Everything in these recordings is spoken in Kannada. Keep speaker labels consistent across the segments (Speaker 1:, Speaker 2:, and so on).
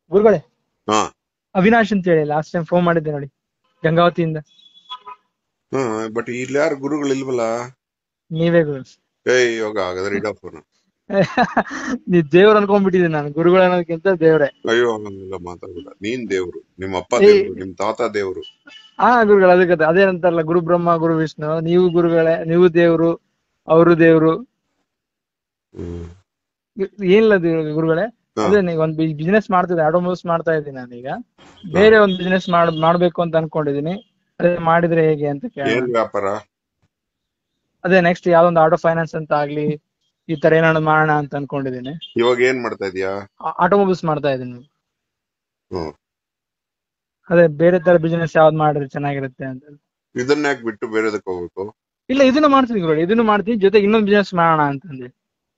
Speaker 1: ಗುರುಗಳೇ
Speaker 2: ಹಾ
Speaker 1: ಅವಿನಾಶ್ ಅಂತ ಹೇಳಿ ಲಾಸ್ಟ್ ಟೈಮ್ ಫೋನ್ ಮಾಡಿದ್ದೆ ನೋಡಿ ಗಂಗಾವತಿಯಿಂದ
Speaker 2: ಹಾ ಬಟ್ ಇಲ್ಲಿ ಯಾರು ಗುರುಗಳು ಇಲ್ವಲ್ಲ
Speaker 1: ನೀವೇ ಗುರು
Speaker 2: ಏಯ್ ಇವಾಗ ಹಾಗಾದ್ರೆ ಇಡ ಫೋನ್
Speaker 1: ನೀವ್ ದೇವ್ರ ಅನ್ಕೊಂಡ್ಬಿಟ್ಟಿದ್ದೀನಿ ನಾನು ಗುರುಗಳು ಅನ್ನೋದಕ್ಕಿಂತ ದೇವ್ರೆ
Speaker 2: ಅಯ್ಯೋ ಹಂಗೆಲ್ಲ ಮಾತಾಡ್ಬೇಡ ನೀನ್ ದೇವ್ರು ನಿಮ್ಮ ಅಪ್ಪ
Speaker 1: ಏಯ್.
Speaker 2: ದೇವ್ರು ನಿಮ್ ತಾತ ದೇವ್ರು
Speaker 1: ಹಾ ಗುರುಗಳು ಅದಕ್ಕೆ ಅದೇ- ಅದೇನಂತಾರಲ್ಲ ಗುರು ಬ್ರಹ್ಮ ಗುರು ವಿಷ್ಣು ನೀವು ಗುರುಗಳೇ ನೀವು ದೇವ್ರು ಅವರು ದೇವ್ರು
Speaker 2: ಹ್ಮ್
Speaker 1: ಏನಿಲ್ಲ ದೇ- ಗುರುಗಳೇ
Speaker 2: ಹಾ.
Speaker 1: ಅದೇ ನೀವು ಒಂದ್ ಬಿಸ್ನೆಸ್ ಮಾಡ್ತಿದ್ದೆ ಆಟೋಮೊಬೈಲ್ಸ್ ಮಾಡ್ತಾ ಇದ್ದೀನಿ ನಾನೀಗ ಬೇರೆ ಒಂದ್ ಬಿಸ್ನೆಸ್ ಮಾಡ್ ಮಾಡ್ಬೇಕು ಅಂತ ಅನ್ಕೊಂಡಿದೀನಿ ಅದೇ ಮಾಡಿದ್ರೆ ಹೇಗೆ ಅಂತ ಕೇಳ
Speaker 2: ಏನ್ ವ್ಯಾಪಾರ
Speaker 1: ಅದೇ ನೆಕ್ಸ್ಟ್ ಯಾವ್ದೊಂದು ಆಟೋ ಫೈನಾನ್ಸ್ ಅಂತ ಆಗ್ಲಿ ಈ ತರ ಏನಾದ್ರು ಮಾಡೋಣ ಅಂತ ಅನ್ಕೊಂಡಿದೀನಿ
Speaker 2: ಇವಾಗ ಏನ್ ಮಾಡ್ತಾ ಇದೀಯಾ
Speaker 1: ಆಟೋಮೊಬೈಲ್ಸ್ ಮಾಡ್ತಾ ಇದ್ದೀನಿ
Speaker 2: ಹ್ಮ್
Speaker 1: ಅದೇ ಬೇರೆ ತರ ಬಿಸ್ನೆಸ್ ಯಾವ್ದು ಮಾಡಿದ್ರೆ ಚೆನ್ನಾಗಿರುತ್ತೆ ಅಂತ
Speaker 2: ಇದನ್ನ ಯಾಕೆ ಬಿಟ್ಟು ಬೇರೆದಕ್ ಹೋಗ್ಬೇಕು
Speaker 1: ಇಲ್ಲ ಇದನ್ನು ಮಾಡ್ತೀನಿ ಗುರು ಇದನ್ನು ಮಾಡ್ತೀನಿ ಜೊತೆಗೆ ಇನ್ನೊಂದು ಬಿಸ್ನೆಸ್ ಮಾಡೋಣ ಅಂತಂದ್ರೆ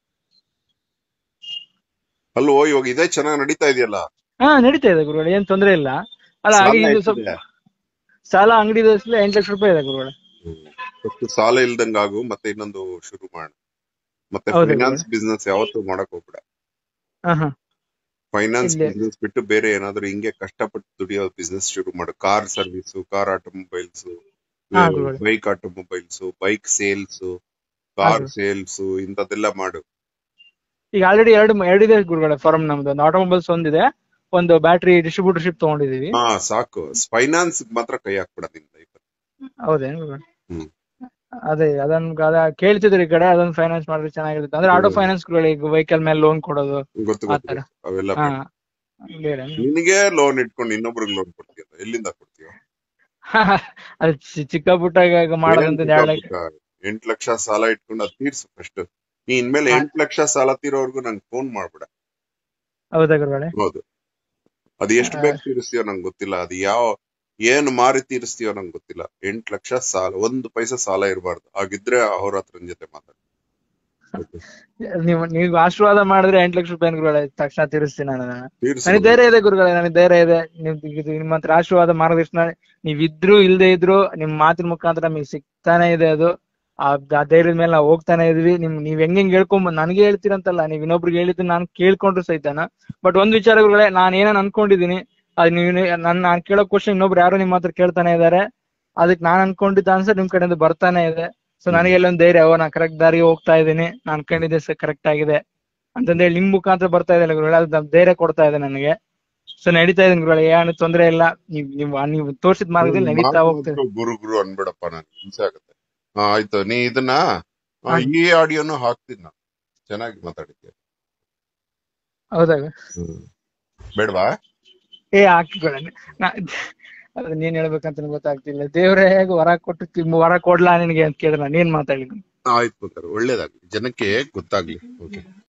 Speaker 2: ಅಲ್ವೋ ಇವಾಗ ಇದೇ ಚೆನ್ನಾಗ್ ನಡೀತಾ ಇದೆಯಲ್ಲ
Speaker 1: ಹಾ ನಡೀತಾ ಇದೆ ಗುರುಗಳು ಏನ್ ತೊಂದ್ರೆ ಇಲ್ಲ ಅಲ್ಲ
Speaker 2: ಸಾಲ
Speaker 1: ಹಾಗೆ ಇದು
Speaker 2: ಎಷ್ಟಿದೆ?
Speaker 1: ಸ್ವಲ್ಪ ಸಾಲ ಅಂಗಡಿ ಎಂಟು ಲಕ್ಷ ರೂಪಾಯಿ ಇದೆ ಗುರುಗಳೇ
Speaker 2: ಫಸ್ಟ್ ಸಾಲ ಇಲ್ದಂಗ ಆಗು ಮತ್ತೆ ಇನ್ನೊಂದು ಶುರು ಮಾಡು ಮತ್ತೆ
Speaker 1: ಹೌದಾ
Speaker 2: ಫೈನಾನ್ಸ್ ಬಿಸ್ನೆಸ್ ಯಾವತ್ತೂ ಮಾಡಕ್ ಹೋಗ್ಬೇಡ
Speaker 1: ಹಾ ಹಾ
Speaker 2: ಫೈನಾನ್ಸ್
Speaker 1: ಇಲ್ಲೇ.
Speaker 2: ಬಿಸ್ನೆಸ್ ಬಿಟ್ಟು ಬೇರೆ ಏನಾದ್ರು ಹಿಂಗೆ ಕಷ್ಟಪಟ್ಟು ದುಡಿಯೋ ಬಿಸ್ನೆಸ್ ಶುರು ಮಾಡು ಕಾರ್ ಸರ್ವಿಸ್ ಕಾರ್ ಆಟೋಮೊಬೈಲ್ಸ್
Speaker 1: ಹಾ, ಗುರುಗಳೇ.
Speaker 2: Bike automobiles bike sales car
Speaker 1: ಗುರು.
Speaker 2: ಸೇಲ್ಸ್ ಇಂಥದ್ದೆಲ್ಲ ಮಾಡು
Speaker 1: ಈಗ ಆಲ್ರೆಡಿ ಎರಡು ಎರಡಿದೆ ಗುರುಗಳೇ ಫಾರ್ಮ್ ನಮ್ದು ಒಂದು ಆಟೋಮೊಬೈಲ್ಸ್ ಒಂದಿದೆ ಒಂದು ಬ್ಯಾಟ್ರಿ ಡಿಸ್ಟ್ರಿಬ್ಯೂಟರ್ಶಿಪ್ ತಗೊಂಡಿದೀವಿ
Speaker 2: ಹಾ ಸಾಕು ಫೈನಾನ್ಸ್ ಮಾತ್ರ ಕೈ ಹಾಕ್ಬೇಡ ನಿನ್ ಲೈಫ್
Speaker 1: ಹೌದೇನು ಗುರುಗಳೇ?
Speaker 2: ಹ್ಮ್.
Speaker 1: ಅದೇ ಅದನ್ನ ಅದ ಕೇಳ್ತಿದ್ರು ಈ ಕಡೆ ಅದನ್ನ ಫೈನಾನ್ಸ್ ಮಾಡಿದ್ರೆ ಚೆನ್ನಾಗಿರುತ್ತೆ ಅಂದ್ರೆ ಆಟೋ
Speaker 2: ಹ್ಮ್.
Speaker 1: ಫೈನಾನ್ಸ್ ಈಗ ವೆಹಿಕಲ್ ಮೇಲೆ ಲೋನ್ ಕೊಡೋದು
Speaker 2: ಗೊತ್ತು
Speaker 1: ಆ
Speaker 2: ಗೊತ್ತು
Speaker 1: ತರ.
Speaker 2: ಅವೆಲ್ಲ
Speaker 1: ಹಾ
Speaker 2: ಬೇಡ.
Speaker 1: ಬೇರೆ
Speaker 2: ನಿನಗೆ ಲೋನ್ ಇಟ್ಕೊಂಡು ಇನ್ನೊಬ್ರಿಗೆ ಲೋನ್ ಕೊಡ್ತೀಯ ಎಲ್ಲಿಂದ ಕೊಡ್ತೀಯ
Speaker 1: ಅದು ಚಿ- ಚಿಕ್ಕ ಪುಟ್ಟ ಈಗ ಮಾಡೋದಂತ ಎರಡು ಲಕ್ಷ
Speaker 2: ಎಂಟ್ ಲಕ್ಷ ಸಾಲ ಇಟ್ಕೊಂಡು ಅದ್ ತೀರ್ಸು ಫಸ್ಟ್ ನೀ ಇನ್ಮೇಲೆ
Speaker 1: ಹಾ.
Speaker 2: ಎಂಟ್ ಲಕ್ಷ ಸಾಲ ತೀರೋವರೆಗೂ ನಂಗೆ ಫೋನ್ ಮಾಡ್ಬೇಡ
Speaker 1: ಹೌದಾ ಗುರುಗಳೇ
Speaker 2: ಹೌದು ಅದು ಎಷ್ಟು
Speaker 1: ಆ.
Speaker 2: ಬೇಗ ತೀರಿಸ್ತೀಯೋ ನಂಗೆ ಗೊತ್ತಿಲ್ಲ ಅದು ಯಾವ ಏನ್ ಮಾರಿ ತೀರಿಸ್ತೀಯೋ ನಂಗೆ ಗೊತ್ತಿಲ್ಲ ಎಂಟ್ ಲಕ್ಷ ಸಾಲ ಒಂದು ಪೈಸಾ ಸಾಲ ಇರಬಾರ್ದು ಹಾಗಿದ್ರೆ ಅವ್ರ ಹತ್ರನ ಜೊತೆ ಮಾತಾಡಿ
Speaker 1: ನೀವು ನೀವು ಆಶೀರ್ವಾದ ಮಾಡಿದ್ರೆ ಎಂಟು ಲಕ್ಷ ರೂಪಾಯಿ ಗುರುಗಳೇ ತಕ್ಷಣ ತೀರಿಸ್ತೀನಿ ನಾನು ಅದನ್ನ.
Speaker 2: ತೀರ್ಸು
Speaker 1: ನನಗೆ ಧೈರ್ಯ ಇದೆ ಗುರುಗಳೇ ನನಗೆ ಧೈರ್ಯ ಇದೆ ನಿಮ್ ಇದು ನಿಮ್ಮ ಹತ್ರ ಆಶೀರ್ವಾದ ಮಾರ್ಗದರ್ಶನ ನೀವ್ ಇದ್ರು ಇಲ್ದೇ ಇದ್ರು ನಿಮ್ ಮಾತಿನ ಮುಖಾಂತರ ನಮಗೆ ಸಿಗ್ತಾನೆ ಇದೆ ಅದು ಆ ಆ ಧೈರ್ಯದ ಮೇಲೆ ನಾವು ಹೋಗ್ತಾನೆ ಇದೀವಿ ನಿಮ್ ನೀವ್ ಹೆಂಗ್ ಹೆಂಗ್ ಹೇಳ್ಕೊಂಡ್ ನನಗೆ ಹೇಳ್ತೀರಂತಲ್ಲ ನೀವ್ ಇನ್ನೊಬ್ರಿಗೆ ಹೇಳಿದ್ದು ನಾನು ಕೇಳ್ಕೊಂಡ್ರು ಸಹಿತನ ಬಟ್ ಒಂದ್ ವಿಚಾರ ಗುರುಗಳೇ ನಾನು ಏನೇನ್ ಅನ್ಕೊಂಡಿದೀನಿ ಅದ್ ನೀವು ನನ್ನ ನಾನ್ ಕೇಳೋ ಕ್ವಶನ್ ಇನ್ನೊಬ್ರು ಯಾರೋ ನಿಮ್ಮ ಹತ್ರ ಕೇಳ್ತಾನೆ ಇದಾರೆ ಅದಕ್ಕೆ ನಾನ್ ಅನ್ಕೊಂಡಿದ್ದ ಆನ್ಸರ್ ನಿಮ್ ಕಡೆಯಿಂದ ಬರ್ತಾನೆ ಇದೆ ಸೊ ನನಗೆ ಎಲ್ಲೊಂದ್ ಧೈರ್ಯ ಓ ನಾ ಕರೆಕ್ಟ್ ದಾರಿಗೆ ಹೋಗ್ತಾ ಇದ್ದೀನಿ ನಾನ್ ಅನ್ಕೊಂಡಿದ್ದೆ ಕರೆಕ್ಟ್ ಆಗಿದೆ ಅಂತಂದೇಳಿ ನಿಮ್ ಮುಖಾಂತರ ಬರ್ತಾ ಇದೆ ಗುರುಗಳೇ ಅದು ನಮ್ ಧೈರ್ಯ ಕೊಡ್ತಾ ಇದೆ ನನಗೆ ಸೊ ನಡೀತಾ ಇದೆ ಗುರುಗಳೇ ಏನು ತೊಂದ್ರೆ ಇಲ್ಲ ನೀವ್ ನೀವು ನೀವು ತೋರ್ಸಿದ ಮಾರ್ಗದಲ್ಲಿ ನಡೀತಾ ಹೋಗ್ತದೆ
Speaker 2: ಗುರು ಗುರು ಅನ್ಬೇಡಪ್ಪ ನನ್ ಹಿಂಸೆ ಆಗುತ್ತೆ ಹಾ ಆಯ್ತು ನೀ ಇದನ್ನ ಆ,
Speaker 1: ಹಾ.
Speaker 2: ಈ ಆಡಿಯೋನು ಹಾಕ್ತೀನಿ ನಾನು ಚೆನ್ನಾಗಿ ಮಾತಾಡಿದ್ದೆ
Speaker 1: ಹೌದಾ
Speaker 2: ಬೇಡವಾ
Speaker 1: ಏ ಹಾಕಿಕೊಳ್ಳಿ ನಾ ಅದು ನೀನ್ ಹೇಳ್ಬೇಕಂತ ಗೊತ್ತಾಗ್ತಿಲ್ಲ ದೇವ್ರೇ ಹೇಗೆ ವರ ಕೊಟ್ಟು ತಿಮ್- ವರ ಕೊಡ್ಲಾ ನಿನಗೆ ಅಂತ ಕೇಳಿದ್ರೆ ನಾನು ಏನ್ ಮಾತಾಡ್ಲಿ
Speaker 2: ಆಯ್ತು ಬೇಕಾದ್ರೆ ಒಳ್ಳೇದಾಗ್ಲಿ ಜನಕ್ಕೆ ಗೊತ್ತಾಗ್ಲಿ ಓಕೆ